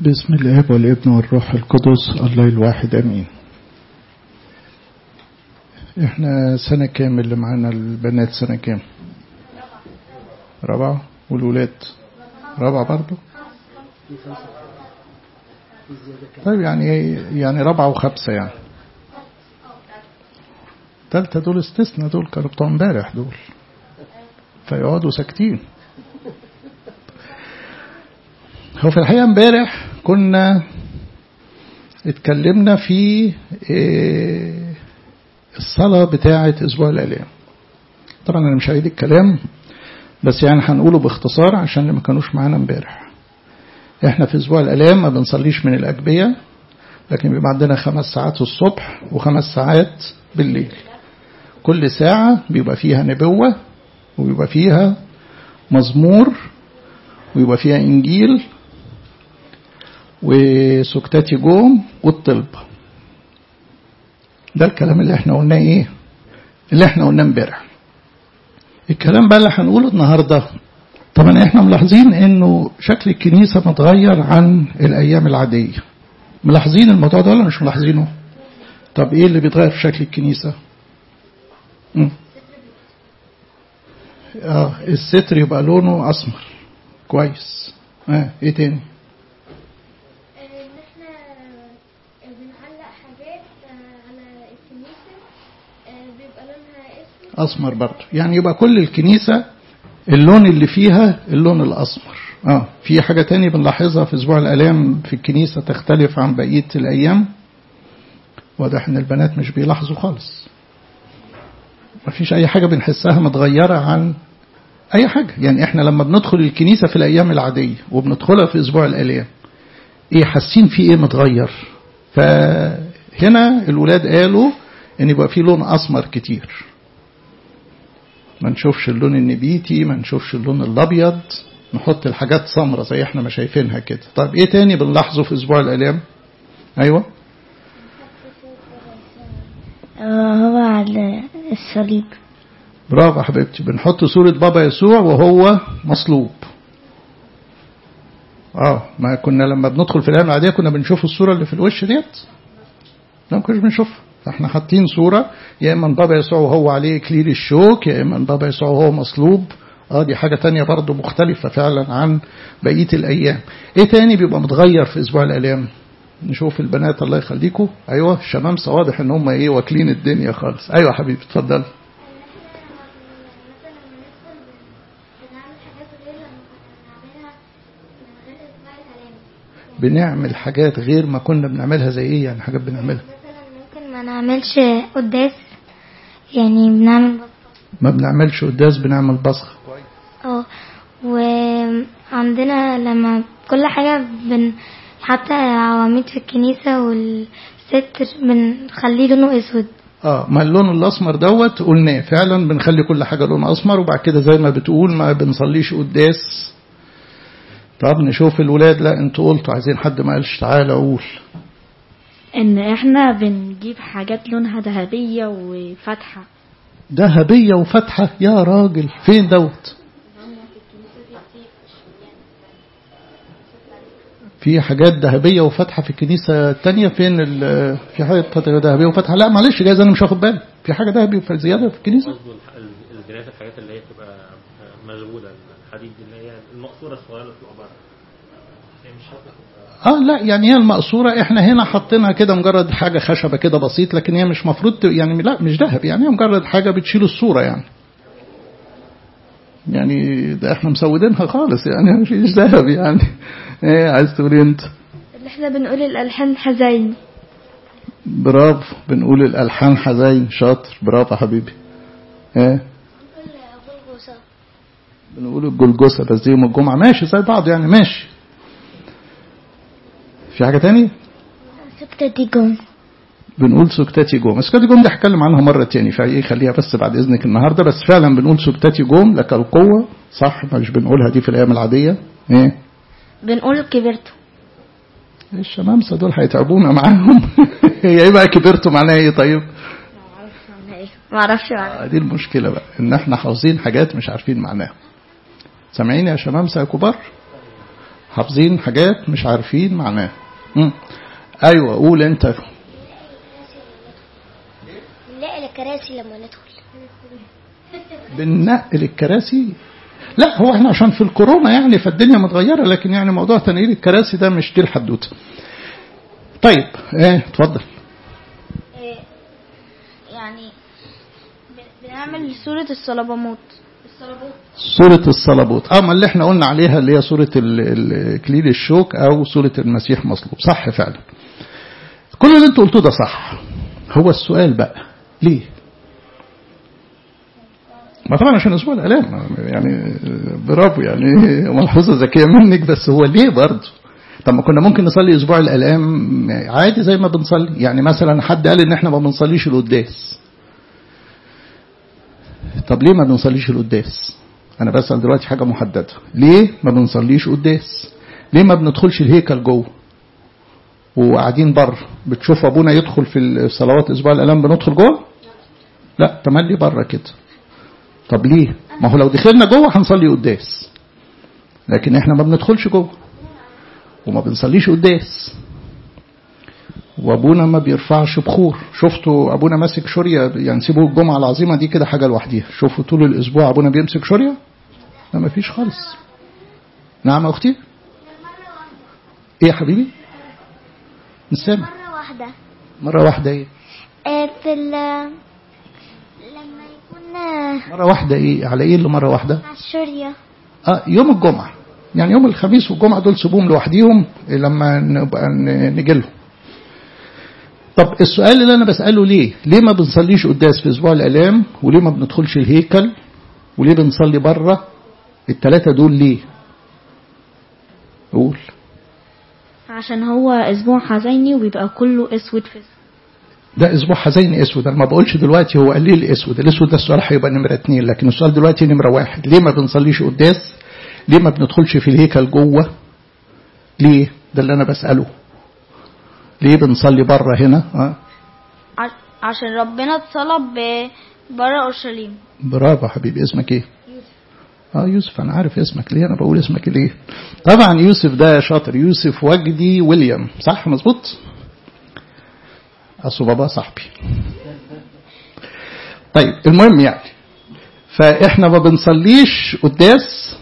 بسم الاب والابن والروح القدس الله الواحد امين احنا سنة كام اللي معانا البنات سنة كام رابعة والولاد رابعة برضو طيب يعني يعني رابعة وخمسة يعني تالتة دول استثنى دول كانوا بتوع امبارح دول فيقعدوا ساكتين هو في الحقيقة امبارح كنا اتكلمنا في الصلاة بتاعة أسبوع الآلام طبعا أنا مش هعيد الكلام بس يعني هنقوله باختصار عشان اللي ما كانوش معانا امبارح احنا في أسبوع الآلام ما بنصليش من الأجبية لكن بيبقى عندنا خمس ساعات الصبح وخمس ساعات بالليل كل ساعة بيبقى فيها نبوة وبيبقى فيها مزمور ويبقى فيها إنجيل وسكتاتي جوم والطلب ده الكلام اللي احنا قلناه ايه اللي احنا قلناه امبارح الكلام بقى اللي هنقوله النهارده طبعا احنا ملاحظين انه شكل الكنيسه متغير عن الايام العاديه ملاحظين الموضوع ده ولا مش ملاحظينه طب ايه اللي بيتغير في شكل الكنيسه م. اه الستر يبقى لونه اسمر كويس اه ايه تاني أسمر برضه يعني يبقى كل الكنيسة اللون اللي فيها اللون الأسمر آه في حاجة تانية بنلاحظها في أسبوع الآلام في الكنيسة تختلف عن بقية الأيام واضح إن البنات مش بيلاحظوا خالص ما فيش أي حاجة بنحسها متغيرة عن أي حاجة يعني إحنا لما بندخل الكنيسة في الأيام العادية وبندخلها في أسبوع الآلام إيه حاسين في إيه متغير فهنا الولاد قالوا إن يبقى في لون أسمر كتير ما نشوفش اللون النبيتي ما نشوفش اللون الابيض نحط الحاجات سمرة زي احنا ما شايفينها كده طيب ايه تاني بنلاحظه في اسبوع الالام ايوه هو على الصليب برافو يا حبيبتي بنحط صورة بابا يسوع وهو مصلوب اه ما كنا لما بندخل في الايام العادية كنا بنشوف الصورة اللي في الوش ديت لا ما كناش بنشوفها فاحنا حاطين صورة يا اما بابا يسوع وهو عليه كليل الشوك يا اما بابا يسوع وهو مصلوب اه دي حاجة تانية برضه مختلفة فعلا عن بقية الأيام ايه تاني بيبقى متغير في أسبوع الآلام نشوف البنات الله يخليكم ايوه الشمامسة واضح ان هم ايه واكلين الدنيا خالص ايوه حبيبي اتفضل بنعمل حاجات غير ما كنا بنعملها زي ايه يعني حاجات بنعملها ممكن ما نعملش قداس يعني بنعمل ما بنعملش قداس بنعمل بصخ اه وعندنا لما كل حاجة بن حتى عواميد في الكنيسة والستر بنخليه لونه اسود اه ما اللون الاسمر دوت قلناه فعلا بنخلي كل حاجه لون اسمر وبعد كده زي ما بتقول ما بنصليش قداس طب نشوف الولاد لا انتوا قلتوا عايزين حد ما قالش تعالى قول ان احنا بنجيب حاجات لونها ذهبية وفاتحة ذهبية وفتحة يا راجل فين دوت في حاجات ذهبية وفتحة في الكنيسة التانية فين في حاجة ذهبية وفتحة لا معلش جايز أنا مش واخد بالي في حاجة ذهبي زيادة في الكنيسة الجنات الحاجات اللي هي بتبقى مشغولة الحديد اللي هي المقصورة الصغيرة اللي بتبقى بره هي مش اه لا يعني هي المقصورة احنا هنا حاطينها كده مجرد حاجة خشبة كده بسيط لكن هي مش مفروض يعني لا مش ذهب يعني هي مجرد حاجة بتشيل الصورة يعني يعني ده احنا مسودينها خالص يعني مفيش ذهب يعني ايه عايز تقولي انت اللي احنا بنقول الالحان حزين برافو بنقول الالحان حزين شاطر برافو حبيبي ايه بنقول الجلجسة بس دي يوم الجمعة ماشي زي بعض يعني ماشي في حاجة تاني سكتة جوم بنقول سكتاتي جوم سكتاتي جوم دي هتكلم عنها مرة تاني فايه خليها بس بعد إذنك النهاردة بس فعلا بنقول سكتاتي جوم لك القوة صح مش بنقولها دي في الأيام العادية ايه بنقول كبرتوا الشمامسة دول هيتعبونا معاهم هي ايه بقى كبرتوا معناها ايه طيب ما اعرفش معناها دي المشكلة بقى ان احنا حافظين حاجات مش عارفين معناها سامعين يا شمامسة يا كبار حافظين حاجات مش عارفين معناها مم. ايوه قول انت نلاقي الكراسي لما ندخل بننقل الكراسي لا هو احنا عشان في الكورونا يعني فالدنيا متغيره لكن يعني موضوع تنقيل الكراسي ده مش دي الحدوته طيب ايه اتفضل يعني بن- بنعمل صورة الصلباموت الصلبوت سورة الصلبوت اه ما اللي احنا قلنا عليها اللي هي سورة ال- ال- اكليل الشوك او سورة المسيح مصلوب صح فعلا كل اللي انتوا قلتوه ده صح هو السؤال بقى ليه ما طبعا عشان اسبوع الالام يعني برافو يعني ملحوظه ذكيه منك بس هو ليه برضه طب ما كنا ممكن نصلي اسبوع الالام عادي زي ما بنصلي يعني مثلا حد قال ان احنا ما بنصليش القداس طب ليه ما بنصليش القداس انا بسال دلوقتي حاجه محدده ليه ما بنصليش قداس ليه ما بندخلش الهيكل جوه وقاعدين بره بتشوف ابونا يدخل في الصلوات اسبوع الالام بندخل جوه لا تملي بره كده طب ليه ما هو لو دخلنا جوه هنصلي قداس لكن احنا ما بندخلش جوه وما بنصليش قداس وابونا ما بيرفعش بخور شفتوا ابونا ماسك شوريه يعني سيبوا الجمعه العظيمه دي كده حاجه لوحديها شوفوا طول الاسبوع ابونا بيمسك شوريه لا ما فيش خالص نعم يا اختي ايه يا حبيبي مش سامع مرة واحدة مره واحده ايه آه، في ال لما يكون آه، مره واحده ايه على ايه اللي مره واحده مع الشورية اه يوم الجمعه يعني يوم الخميس والجمعه دول سيبوهم لوحديهم لما نبقى ن- نجي لهم طب السؤال اللي انا بساله ليه ليه ما بنصليش قداس في اسبوع الالام وليه ما بندخلش الهيكل وليه بنصلي بره الثلاثه دول ليه قول عشان هو اسبوع حزيني وبيبقى كله اسود في ده اسبوع حزين اسود انا ما بقولش دلوقتي هو قال ليه الاسود الاسود ده السؤال هيبقى نمره اتنين لكن السؤال دلوقتي نمره واحد ليه ما بنصليش قداس ليه ما بندخلش في الهيكل جوه ليه ده اللي انا بساله ليه بنصلي بره هنا اه ع- عشان ربنا اتصلب بره اورشليم برافو حبيبي اسمك ايه اه يوسف انا عارف اسمك ليه انا بقول اسمك ليه طبعا يوسف ده شاطر يوسف وجدي ويليام صح مظبوط اصل بابا صاحبي طيب المهم يعني فاحنا ما بنصليش قداس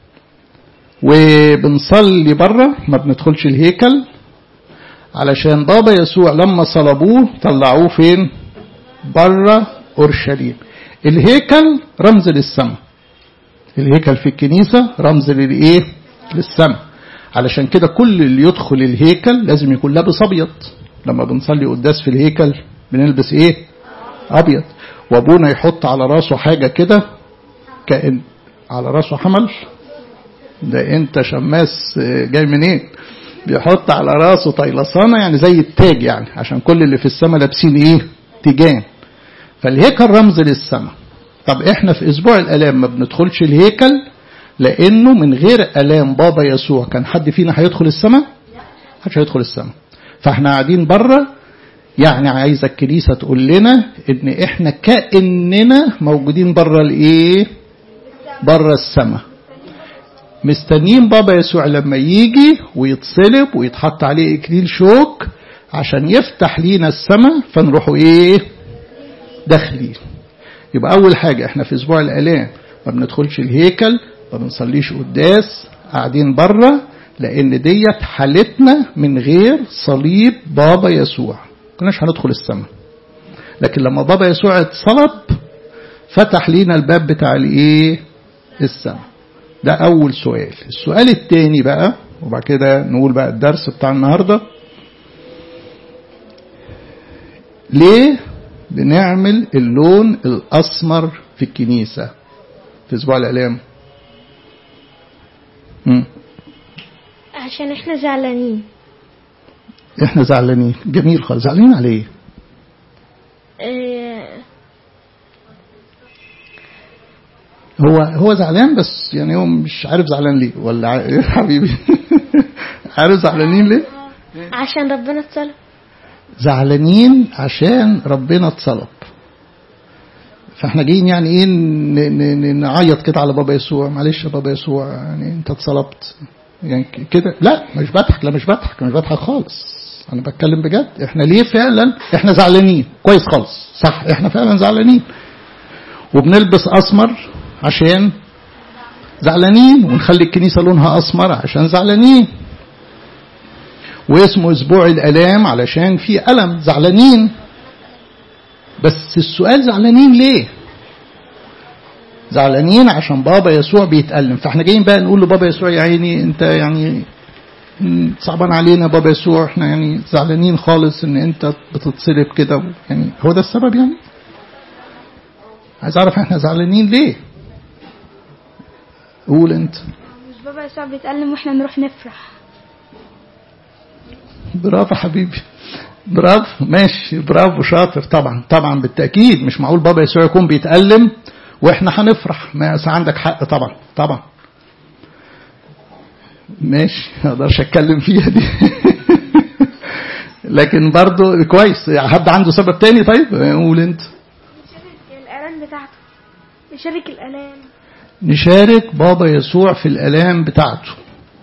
وبنصلي بره ما بندخلش الهيكل علشان بابا يسوع لما صلبوه طلعوه فين بره اورشليم الهيكل رمز للسماء الهيكل في الكنيسة رمز للإيه للسماء علشان كده كل اللي يدخل الهيكل لازم يكون لابس أبيض لما بنصلي قداس في الهيكل بنلبس إيه أبيض وأبونا يحط على راسه حاجة كده كأن على راسه حمل ده أنت شماس جاي منين بيحط على راسه طيلسانة يعني زي التاج يعني عشان كل اللي في السماء لابسين إيه تيجان فالهيكل رمز للسماء طب احنا في اسبوع الالام ما بندخلش الهيكل لانه من غير الام بابا يسوع كان حد فينا هيدخل السماء محدش هيدخل السماء فاحنا قاعدين بره يعني عايزه الكنيسه تقول لنا ان احنا كاننا موجودين بره الايه بره السماء مستنيين بابا يسوع لما يجي ويتصلب ويتحط عليه اكليل شوك عشان يفتح لينا السماء فنروحوا ايه داخلين يبقى أول حاجة إحنا في أسبوع الآلام ما بندخلش الهيكل ما بنصليش قداس قاعدين بره لأن ديت حالتنا من غير صليب بابا يسوع كناش هندخل السماء لكن لما بابا يسوع اتصلب فتح لينا الباب بتاع الايه السماء ده أول سؤال السؤال الثاني بقى وبعد كده نقول بقى الدرس بتاع النهارده ليه بنعمل اللون الأسمر في الكنيسة في أسبوع الإعلام مم. عشان احنا زعلانين احنا زعلانين جميل خالص زعلانين على ايه إيه، هو هو زعلان بس يعني هو مش عارف زعلان ليه ولا ع- إيه حبيبي عارف زعلانين ليه عشان ربنا اتصلب زعلانين عشان ربنا اتصلب فاحنا جايين يعني ايه ن- ن- ن- نعيط كده على بابا يسوع معلش يا بابا يسوع يعني انت اتصلبت يعني كده لا مش بضحك لا مش بضحك مش بضحك خالص انا بتكلم بجد احنا ليه فعلا احنا زعلانين كويس خالص صح احنا فعلا زعلانين وبنلبس اسمر عشان زعلانين ونخلي الكنيسة لونها اسمر عشان زعلانين واسمه اسبوع الالام علشان في الم زعلانين بس السؤال زعلانين ليه زعلانين عشان بابا يسوع بيتألم فاحنا جايين بقى نقول لبابا يسوع يا عيني انت يعني صعبان علينا بابا يسوع احنا يعني زعلانين خالص ان انت بتتصلب كده يعني هو ده السبب يعني عايز اعرف احنا زعلانين ليه قول انت مش بابا يسوع بيتألم واحنا نروح نفرح برافو حبيبي برافو ماشي برافو شاطر طبعا طبعا بالتأكيد مش معقول بابا يسوع يكون بيتألم واحنا هنفرح ما عندك حق طبعا طبعا ماشي ما اقدرش اتكلم فيها دي لكن برضو كويس حد عنده سبب تاني طيب قول انت الآلام بتاعته يشارك الآلام نشارك بابا يسوع في الآلام بتاعته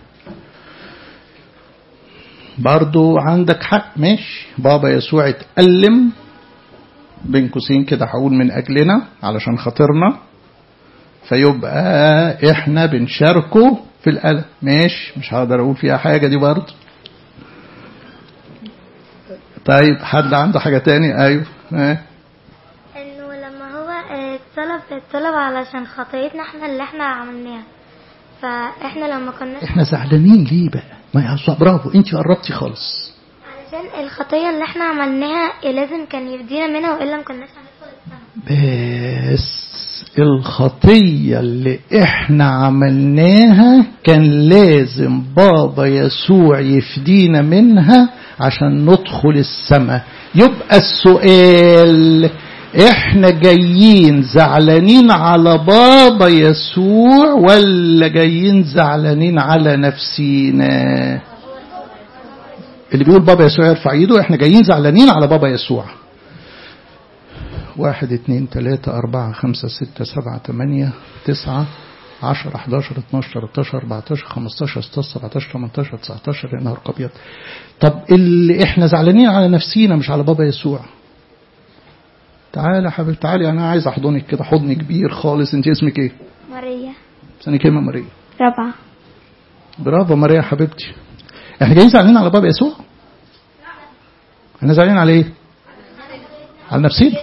برضو عندك حق ماشي بابا يسوع اتألم بين قوسين كده هقول من أجلنا علشان خاطرنا فيبقى احنا بنشاركه في الألم ماشي مش هقدر أقول فيها حاجة دي برضو طيب حد عنده حاجة تاني أيوه اه. انه لما هو آه، اتصلب اتصلب علشان خطيتنا احنا اللي احنا عملناها فاحنا لما كناش احنا زعلانين ليه بقى ما يا أصلا برافو انت قربتي خالص علشان الخطية اللي احنا عملناها لازم كان يفدينا منها والا ما كناش هندخل السما بس الخطية اللي احنا عملناها كان لازم بابا يسوع يفدينا منها عشان ندخل السماء يبقى السؤال احنا جايين زعلانين على بابا يسوع ولا جايين زعلانين على نفسينا اللي بيقول بابا يسوع يرفع ايده احنا جايين زعلانين على بابا يسوع واحد اتنين تلاتة أربعة خمسة ستة سبعة تمانية تسعة عشرة حداشر اتناشر تلاتاشر أربعتاشر خمستاشر ستاشر سبعتاشر تمنتاشر تسعتاشر يا نهار أبيض طب اللي احنا زعلانين على نفسينا مش على بابا يسوع تعالى يا حبيبي تعالي أنا عايز أحضنك كده حضن كبير خالص أنت اسمك إيه؟ ماريا سنة كلمة ماريا رابعة برافو ماريا يا حبيبتي احنا جايين زعلانين على بابا يسوع؟ احنا زعلانين على ايه؟ على نفسينا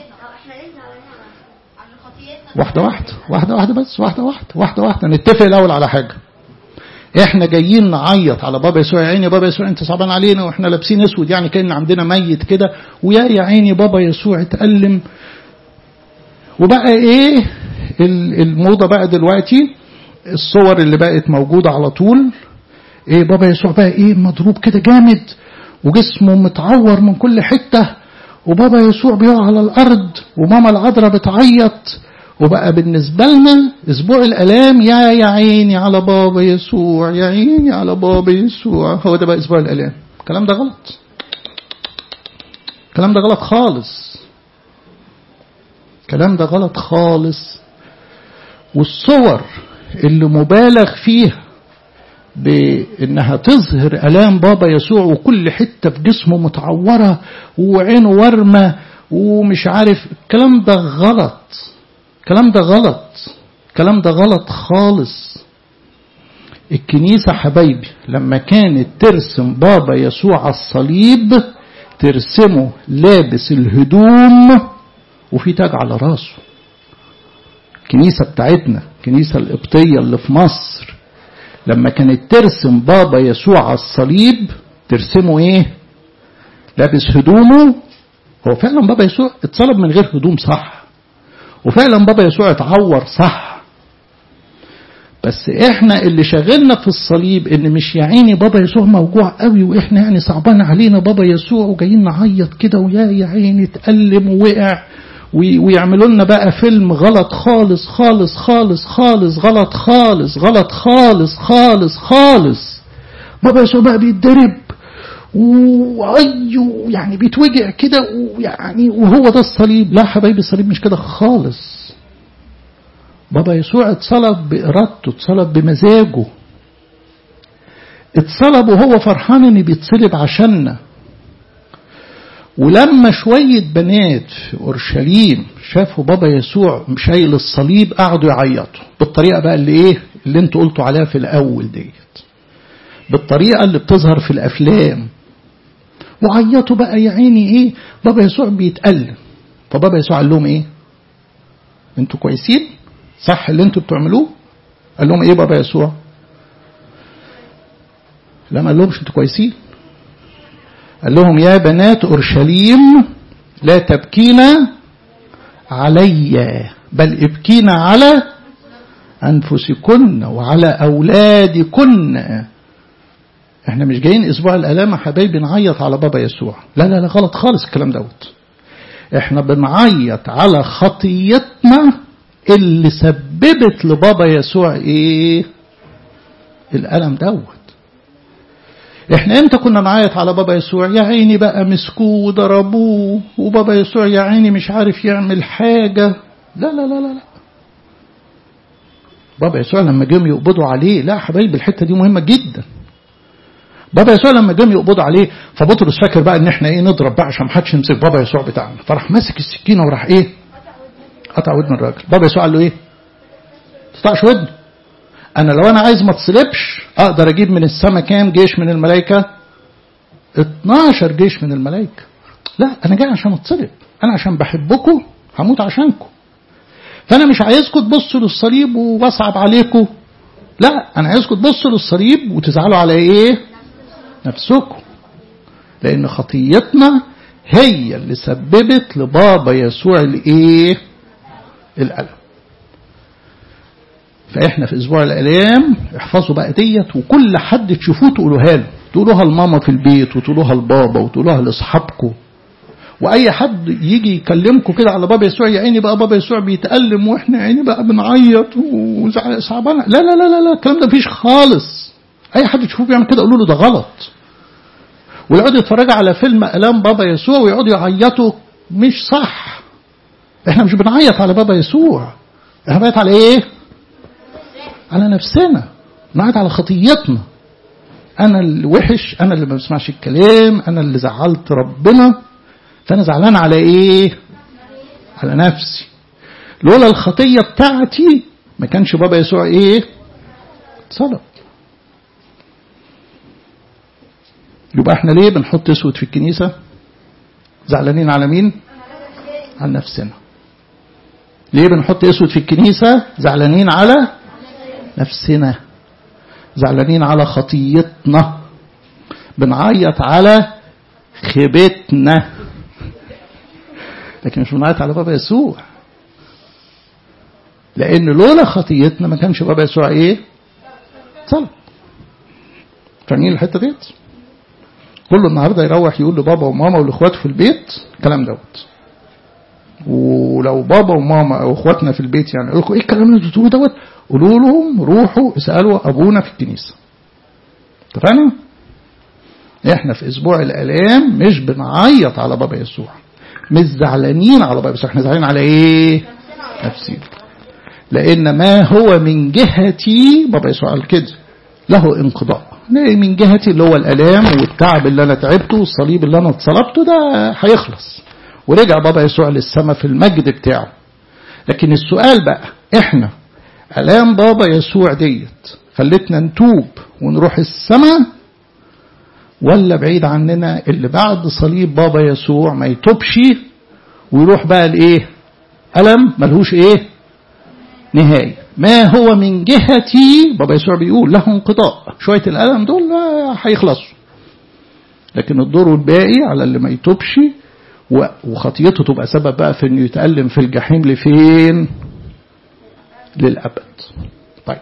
واحدة واحدة واحدة واحدة بس واحدة واحدة واحدة واحدة نتفق الأول على حاجة احنا جايين نعيط على بابا يسوع يا عيني يا بابا يسوع انت صعبان علينا واحنا لابسين اسود يعني كان عندنا ميت كده ويا يا عيني بابا يسوع اتألم وبقى ايه ال- الموضة بقى دلوقتي الصور اللي بقت موجودة على طول ايه بابا يسوع بقى ايه مضروب كده جامد وجسمه متعور من كل حتة وبابا يسوع بيقع على الأرض وماما العذراء بتعيط وبقى بالنسبة لنا أسبوع الآلام يا يا عيني على بابا يسوع يا عيني على بابا يسوع هو ده بقى أسبوع الآلام الكلام ده غلط الكلام ده غلط خالص الكلام ده غلط خالص والصور اللي مبالغ فيها بانها تظهر الام بابا يسوع وكل حته في جسمه متعوره وعينه ورمه ومش عارف الكلام ده غلط الكلام ده غلط الكلام ده غلط خالص الكنيسة حبايبي لما كانت ترسم بابا يسوع على الصليب ترسمه لابس الهدوم وفي تاج على راسه الكنيسة بتاعتنا الكنيسة القبطية اللي في مصر لما كانت ترسم بابا يسوع على الصليب ترسمه ايه لابس هدومه هو فعلا بابا يسوع اتصلب من غير هدوم صح وفعلا بابا يسوع اتعور صح بس احنا اللي شغلنا في الصليب ان مش يا عيني بابا يسوع موجوع قوي واحنا يعني صعبان علينا بابا يسوع وجايين نعيط كده ويا يا عيني اتألم ووقع ويعملوا لنا بقى فيلم غلط خالص خالص خالص خالص غلط خالص غلط خالص خالص خالص بابا يسوع بقى بيتضرب وأيو يعني بيتوجع كده ويعني وهو ده الصليب لا حبايبي الصليب مش كده خالص بابا يسوع اتصلب بإرادته اتصلب بمزاجه اتصلب وهو فرحان ان بيتصلب عشاننا ولما شوية بنات في أورشليم شافوا بابا يسوع شايل الصليب قعدوا يعيطوا بالطريقة بقى اللي ايه اللي انتوا قلتوا عليها في الأول ديت بالطريقة اللي بتظهر في الأفلام وعيطوا بقى يا عيني ايه بابا يسوع بيتألم فبابا يسوع قال لهم ايه انتوا كويسين صح اللي انتوا بتعملوه قال لهم ايه بابا يسوع لا ما قال لهمش انتوا كويسين قال لهم يا بنات اورشليم لا تبكين علي بل ابكين على انفسكن وعلى اولادكن احنا مش جايين اسبوع الالام يا حبايبي نعيط على بابا يسوع لا لا لا غلط خالص الكلام دوت احنا بنعيط على خطيتنا اللي سببت لبابا يسوع ايه الالم دوت احنا امتى كنا نعيط على بابا يسوع يا عيني بقى مسكوه ضربوه وبابا يسوع يا عيني مش عارف يعمل حاجة لا لا لا لا لا بابا يسوع لما جم يقبضوا عليه لا حبايبي الحتة دي مهمة جدا بابا يسوع لما جم يقبضوا عليه فبطرس فاكر بقى ان احنا ايه نضرب بقى عشان محدش يمسك بابا يسوع بتاعنا فراح ماسك السكينه وراح ايه قطع ودن الراجل بابا يسوع قال له ايه تقطعش ودنه انا لو انا عايز ما تصلبش اقدر اجيب من السماء كام جيش من الملائكه 12 جيش من الملائكه لا انا جاي عشان اتصلب انا عشان بحبكم هموت عشانكم فانا مش عايزكم تبصوا للصليب وبصعب عليكم لا انا عايزكم تبصوا للصليب وتزعلوا على ايه نفسكم لان خطيتنا هي اللي سببت لبابا يسوع الايه الالم فاحنا في اسبوع الالام احفظوا بقى ديت وكل حد تشوفوه تقولوها له تقولوها لماما في البيت وتقولوها لبابا وتقولوها لاصحابكم واي حد يجي يكلمكم كده على بابا يسوع يا عيني بقى بابا يسوع بيتالم واحنا يا عيني بقى بنعيط وصعبان لا لا لا لا لا الكلام ده مفيش خالص اي حد تشوفوه بيعمل كده قولوا له ده غلط ويقعدوا يتفرجوا على فيلم الام بابا يسوع ويقعدوا يعيطوا مش صح احنا مش بنعيط على بابا يسوع احنا بنعيط على ايه على نفسنا بنعيط على خطيتنا انا اللي وحش انا اللي ما بسمعش الكلام انا اللي زعلت ربنا فانا زعلان على ايه على نفسي لولا الخطيه بتاعتي ما كانش بابا يسوع ايه اتصلب يبقى احنا ليه بنحط اسود في الكنيسة زعلانين على مين على نفسنا ليه بنحط اسود في الكنيسة زعلانين على نفسنا زعلانين على خطيتنا بنعيط على خيبتنا لكن مش بنعيط على بابا يسوع لان لولا خطيتنا ما كانش بابا يسوع ايه صلب فاهمين الحته ديت كله النهارده يروح يقول لبابا وماما ولاخواته في البيت الكلام دوت ولو بابا وماما او اخواتنا في البيت يعني يقول لكم ايه الكلام اللي انتوا بتقولوه دوت قولوا لهم روحوا اسالوا ابونا في الكنيسه اتفقنا احنا في اسبوع الالام مش بنعيط على بابا يسوع مش زعلانين على بابا يسوع احنا زعلانين على ايه نفسي لان ما هو من جهتي بابا يسوع قال كده له انقضاء من جهتي اللي هو الالام والتعب اللي انا تعبته والصليب اللي انا اتصلبته ده هيخلص ورجع بابا يسوع للسماء في المجد بتاعه لكن السؤال بقى احنا الام بابا يسوع ديت خلتنا نتوب ونروح السماء ولا بعيد عننا اللي بعد صليب بابا يسوع ما يتوبش ويروح بقى لايه الم ملهوش ايه نهايه ما هو من جهتي بابا يسوع بيقول له انقضاء شويه الالم دول هيخلصوا لكن الدور الباقي على اللي ما يتوبش وخطيته تبقى سبب بقى في انه يتألم في الجحيم لفين للأبد طيب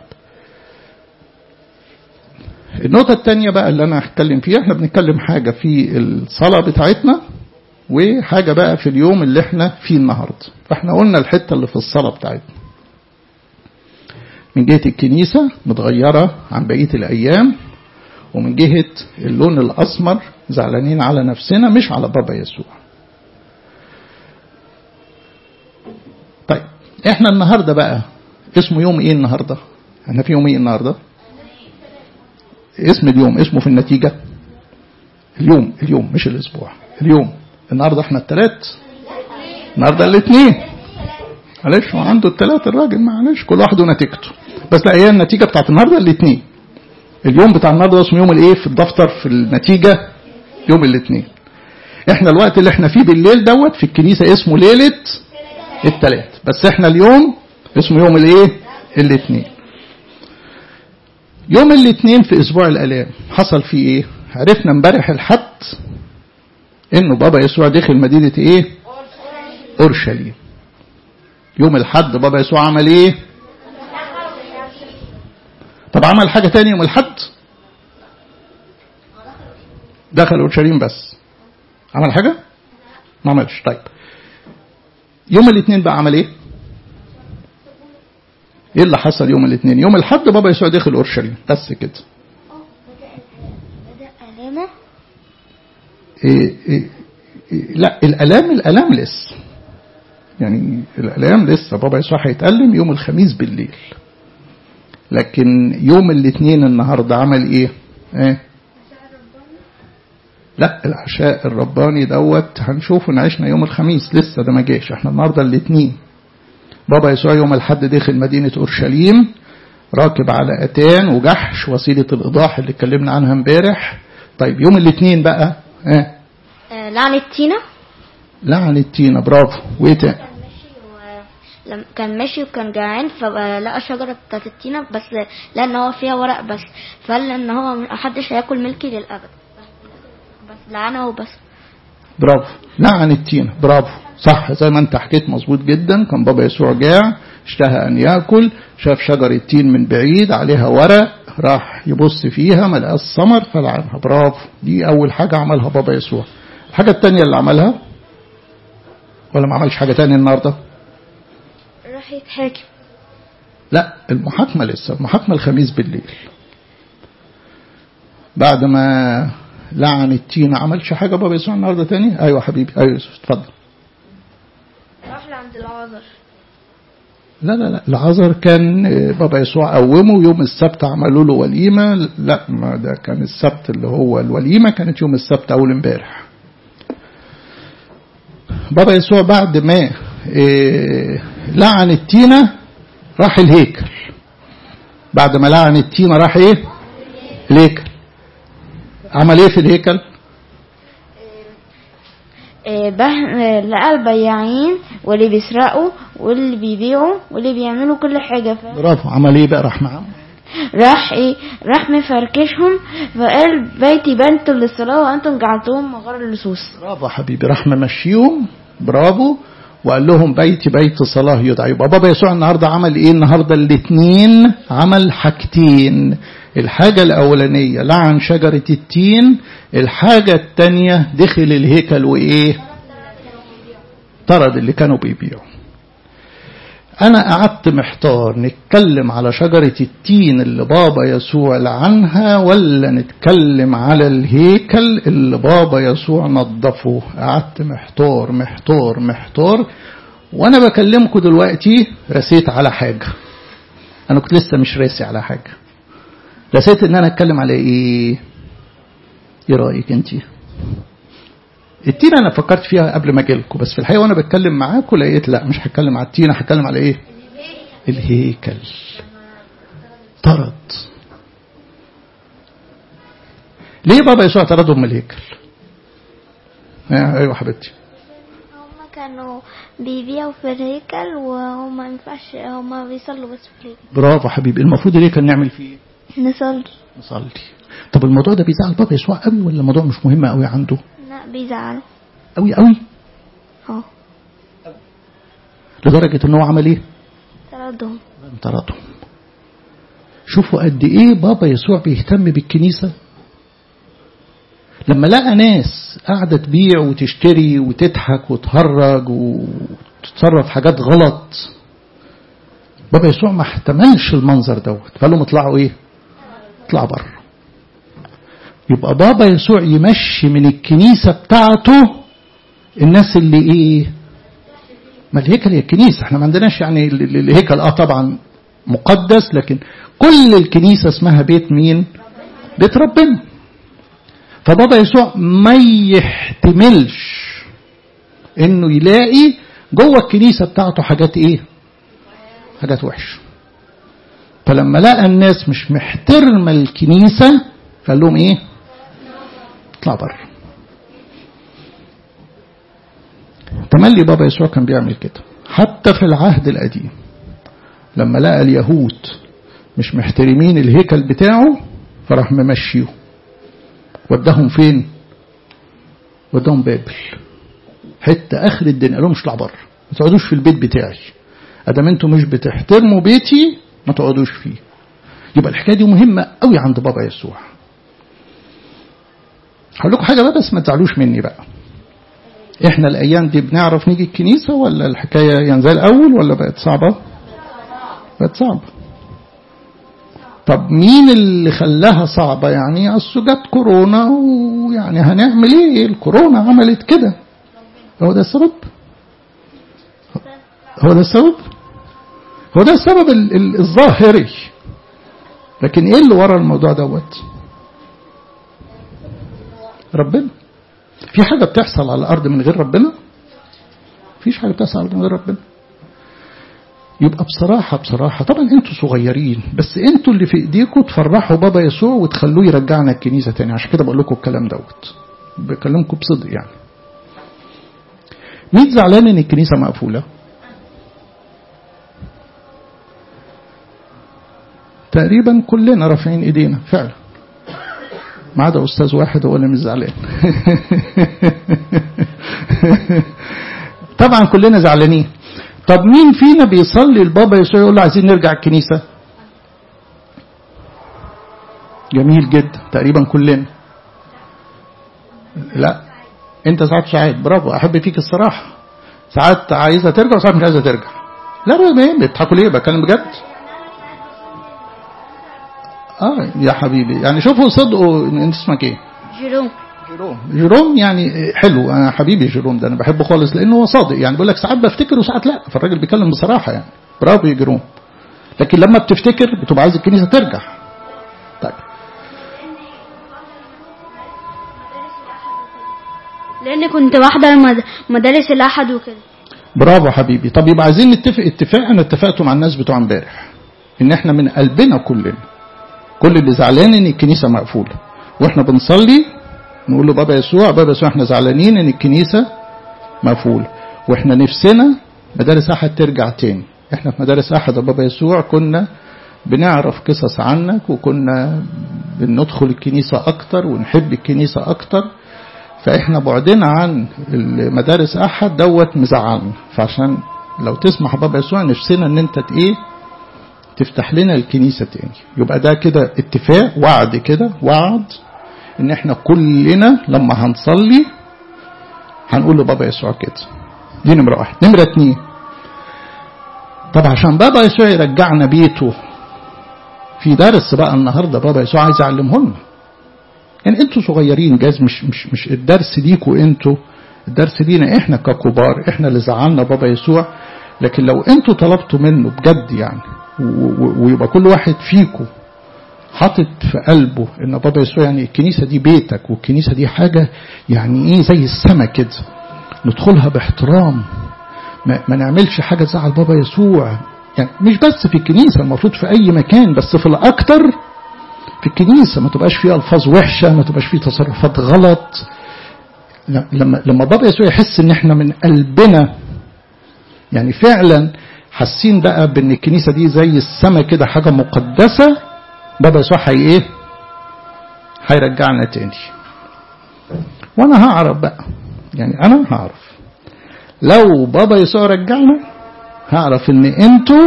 النقطة الثانية بقى اللي أنا هتكلم فيها احنا بنتكلم حاجة في الصلاة بتاعتنا وحاجة بقى في اليوم اللي احنا فيه النهاردة فاحنا قلنا الحتة اللي في الصلاة بتاعتنا من جهة الكنيسة متغيرة عن بقية الأيام ومن جهة اللون الأسمر زعلانين على نفسنا مش على بابا يسوع طيب احنا النهاردة بقى اسمه يوم ايه النهاردة احنا في يوم ايه النهاردة اسم اليوم اسمه في النتيجة اليوم اليوم مش الاسبوع اليوم النهارده احنا الثلاث النهارده الاثنين معلش هو عنده الثلاث الراجل معلش كل واحد ونتيجته بس لا هي النتيجه بتاعت النهارده الاثنين اليوم بتاع النهارده اسمه يوم الايه في الدفتر في النتيجه يوم الاثنين احنا الوقت اللي احنا فيه بالليل دوت في الكنيسه اسمه ليله الثلاث بس احنا اليوم اسمه يوم الايه الاثنين يوم الاثنين في اسبوع الالام حصل فيه ايه عرفنا امبارح الحد انه بابا يسوع دخل مدينه ايه اورشليم يوم الحد بابا يسوع عمل ايه طب عمل حاجه تاني يوم الحد دخل اورشليم بس عمل حاجه ما عملش طيب يوم الاثنين بقى عمل ايه ايه اللي حصل يوم الاثنين يوم الحد بابا يسوع دخل اورشليم بس كده بدأ علامة إيه إيه إيه لا الالام الالام لسه يعني الالام لسه بابا يسوع هيتالم يوم الخميس بالليل لكن يوم الاثنين النهارده عمل ايه؟ ايه؟ لا العشاء الرباني دوت هنشوفه نعيشنا يوم الخميس لسه ده ما جاش احنا النهارده الاثنين بابا يسوع يوم الحد دخل مدينة أورشليم راكب على أتان وجحش وسيلة الإيضاح اللي اتكلمنا عنها امبارح طيب يوم الاثنين بقى اه آه، لعنة تينا لعن التينة برافو وايه تاني؟ كان ماشي و... لم- كان ماشي وكان جعان فلقى شجرة بتاعت التينة بس لقى ان هو فيها ورق بس فقال ان هو محدش هياكل ملكي للأبد بس لعنه وبس برافو لعن التينة برافو صح زي ما انت حكيت مظبوط جدا كان بابا يسوع جاع اشتهى ان ياكل شاف شجر التين من بعيد عليها ورق راح يبص فيها ما لقاش ثمر فلعنها برافو دي اول حاجه عملها بابا يسوع الحاجه الثانيه اللي عملها ولا ما عملش حاجه ثانيه النهارده راح يتحاكم لا المحاكمه لسه المحاكمه الخميس بالليل بعد ما لعن التين عملش حاجه بابا يسوع النهارده تاني ايوه حبيبي ايوه يوسف اتفضل راح لعند العازر لا لا لا العذر كان بابا يسوع قومه يوم السبت عملوا له وليمة لا ما ده كان السبت اللي هو الوليمة كانت يوم السبت أول امبارح بابا يسوع بعد ما إيه، لعن التينة راح الهيكل بعد ما لعن التينة راح ايه الهيكل عمل ايه في الهيكل آه، به آه، لقى البياعين واللي بيسرقوا واللي بيبيعوا واللي بيعملوا كل حاجة ف... برافو عمل ايه بقى راح معاهم راح ايه راح مفركشهم فقال بيتي بنت للصلاة وانتم جعلتهم مغار اللصوص برافو حبيبي راح ممشيهم برافو وقال لهم بيتي بيت صلاة يدعى يبقى بابا يسوع النهارده عمل ايه النهارده الاثنين عمل حاجتين الحاجة الأولانية لعن شجرة التين الحاجة الثانية دخل الهيكل وإيه طرد اللي كانوا بيبيعوا أنا قعدت محتار نتكلم على شجرة التين اللي بابا يسوع لعنها ولا نتكلم على الهيكل اللي بابا يسوع نظفه قعدت محتار محتار محتار وأنا بكلمكم دلوقتي رسيت على حاجة أنا كنت لسه مش راسي على حاجة رسيت إن أنا أتكلم على إيه إيه رأيك أنت التين أنا فكرت فيها قبل ما أجيلكم بس في الحقيقة وأنا بتكلم معاكم لقيت لا مش هتكلم على التين هتكلم على إيه الهيكل طرد ليه بابا يسوع طردهم من الهيكل ايوه حبيبتي هما كانوا بيبيعوا في الهيكل وهما مينفعش هما بيصلوا بس في الهيكل برافو حبيبي المفروض الهيكل نعمل فيه إيه؟ نصلي نصلي طب الموضوع ده بيزعل بابا يسوع قوي ولا الموضوع مش مهم قوي عنده لا بيزعلوا قوي قوي اه لدرجة ان هو عمل ايه طردهم طردهم شوفوا قد ايه بابا يسوع بيهتم بالكنيسة لما لقى ناس قاعدة تبيع وتشتري وتضحك وتهرج وتتصرف حاجات غلط بابا يسوع ما احتملش المنظر دوت فقال لهم اطلعوا ايه اطلعوا بره يبقى بابا يسوع يمشي من الكنيسة بتاعته الناس اللي ايه ما الهيكل هي الكنيسة احنا ما عندناش يعني ال- ال- الهيكل اه طبعا مقدس لكن كل الكنيسة اسمها بيت مين بيت ربنا فبابا يسوع ما يحتملش انه يلاقي جوه الكنيسة بتاعته حاجات ايه حاجات وحشة فلما لقى الناس مش محترمة الكنيسة قال لهم ايه اطلع بره تملي بابا يسوع كان بيعمل كده حتى في العهد القديم لما لقى اليهود مش محترمين الهيكل بتاعه فراح ممشيه وداهم فين وداهم بابل حتة اخر الدنيا قال لهم اطلع بره ما تقعدوش في البيت بتاعي ادام انتوا مش بتحترموا بيتي ما تقعدوش فيه يبقى الحكايه دي مهمه قوي عند بابا يسوع هقول لكم حاجه بقى بس ما تزعلوش مني بقى احنا الايام دي بنعرف نيجي الكنيسه ولا الحكايه يعني زي الاول ولا بقت صعبه بقت صعبه طب مين اللي خلاها صعبه يعني اصل جت كورونا ويعني هنعمل ايه الكورونا عملت كده هو ده السبب هو ده السبب هو ده السبب ال- ال- الظاهري لكن ايه اللي ورا الموضوع دوت ربنا في حاجة بتحصل على الأرض من غير ربنا فيش حاجة بتحصل على الأرض من غير ربنا يبقى بصراحة بصراحة طبعا انتوا صغيرين بس انتوا اللي في ايديكم تفرحوا بابا يسوع وتخلوه يرجعنا الكنيسة تاني عشان كده بقول لكم الكلام دوت بكلمكم بصدق يعني مين زعلان ان الكنيسة مقفولة تقريبا كلنا رافعين ايدينا فعلا ما عدا استاذ واحد هو اللي مش زعلان طبعا كلنا زعلانين طب مين فينا بيصلي البابا يسوع يقول له عايزين نرجع الكنيسه جميل جدا تقريبا كلنا لا انت ساعات ساعات برافو احب فيك الصراحه ساعات عايزه ترجع وساعات مش عايزه ترجع لا بقى ما بيضحكوا ليه بتكلم بجد اه يا حبيبي يعني شوفوا صدقوا إن انت اسمك ايه جيروم جيروم جيروم يعني حلو انا حبيبي جيروم ده انا بحبه خالص لانه هو صادق يعني بيقول لك ساعات بفتكر وساعات لا فالراجل بيتكلم بصراحه يعني برافو يا جيروم لكن لما بتفتكر بتبقى عايز الكنيسه ترجع طيب لان كنت بحضر مد- مدارس الاحد وكده برافو حبيبي طب يبقى عايزين نتفق اتفاق انا اتفقت مع الناس بتوع امبارح ان احنا من قلبنا كلنا كل اللي زعلان ان الكنيسه مقفوله واحنا بنصلي نقول له بابا يسوع بابا يسوع احنا زعلانين ان الكنيسه مقفوله واحنا نفسنا مدارس احد ترجع تاني احنا في مدارس احد يا بابا يسوع كنا بنعرف قصص عنك وكنا بندخل الكنيسه اكتر ونحب الكنيسه اكتر فاحنا بعدنا عن المدارس احد دوت مزعلنا فعشان لو تسمح بابا يسوع نفسنا ان انت ت- ايه تفتح لنا الكنيسة تاني يبقى ده كده اتفاق وعد كده وعد ان احنا كلنا لما هنصلي هنقول لبابا يسوع كده دي نمرة واحد نمرة اتنين طب عشان بابا يسوع يرجعنا بيته في درس بقى النهارده بابا يسوع عايز يعلمه لنا يعني انتوا صغيرين جاز مش مش مش الدرس ليكوا انتوا الدرس لينا احنا ككبار احنا اللي زعلنا بابا يسوع لكن لو انتوا طلبتوا منه بجد يعني و- و- ويبقى كل واحد فيكم حاطط في قلبه ان بابا يسوع يعني الكنيسه دي بيتك والكنيسه دي حاجه يعني ايه زي السما كده ندخلها باحترام ما, ما نعملش حاجه تزعل بابا يسوع يعني مش بس في الكنيسه المفروض في اي مكان بس في الاكتر في الكنيسه ما تبقاش فيه الفاظ وحشه ما تبقاش فيه تصرفات غلط لا، لما لما بابا يسوع يحس ان احنا من قلبنا يعني فعلا حاسين بقى بان الكنيسه دي زي السما كده حاجه مقدسه بابا يسوع هي ايه؟ هيرجعنا تاني. وانا هعرف بقى يعني انا هعرف لو بابا يسوع رجعنا هعرف ان انتوا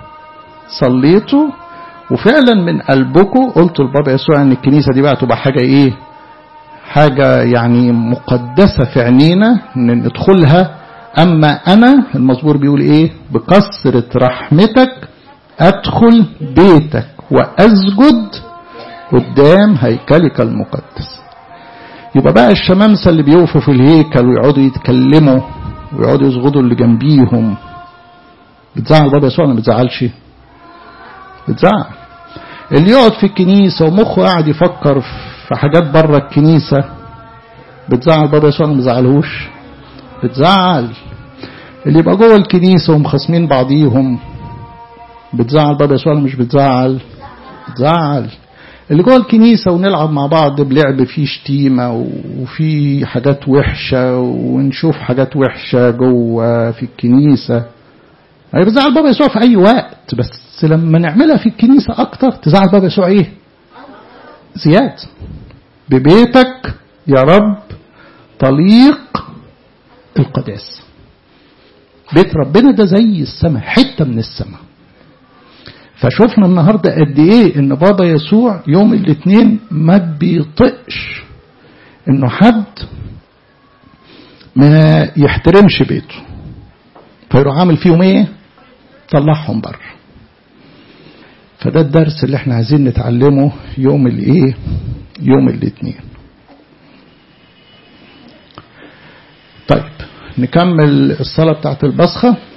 صليتوا وفعلا من قلبكم قلتوا لبابا يسوع ان الكنيسه دي بقى تبقى حاجه ايه؟ حاجه يعني مقدسه في عينينا ان ندخلها اما انا المزمور بيقول ايه؟ بكثره رحمتك ادخل بيتك واسجد قدام هيكلك المقدس. يبقى بقى الشمامسه اللي بيقفوا في الهيكل ويقعدوا يتكلموا ويقعدوا يسجدوا اللي جنبيهم بتزعل بابا يسوع ولا ما بتزعلش؟ بتزعل اللي يقعد في الكنيسة ومخه قاعد يفكر في حاجات بره الكنيسة بتزعل بابا يسوع ما بيزعلهوش بتزعل اللي يبقى جوه الكنيسة ومخاصمين بعضيهم بتزعل بابا يسوع مش بتزعل بتزعل اللي جوه الكنيسة ونلعب مع بعض بلعب فيه شتيمة وفي حاجات وحشة ونشوف حاجات وحشة جوه في الكنيسة هي بتزعل بابا يسوع في أي وقت بس لما نعملها في الكنيسة أكتر تزعل بابا يسوع إيه؟ زياد ببيتك يا رب طليق القداس بيت ربنا ده زي السماء حتة من السماء فشوفنا النهاردة قد ايه ان بابا يسوع يوم الاثنين ما بيطقش انه حد ما يحترمش بيته فيروح عامل فيهم ايه طلعهم بره فده الدرس اللي احنا عايزين نتعلمه يوم الايه يوم الاثنين طيب نكمل الصلاة بتاعت البصخة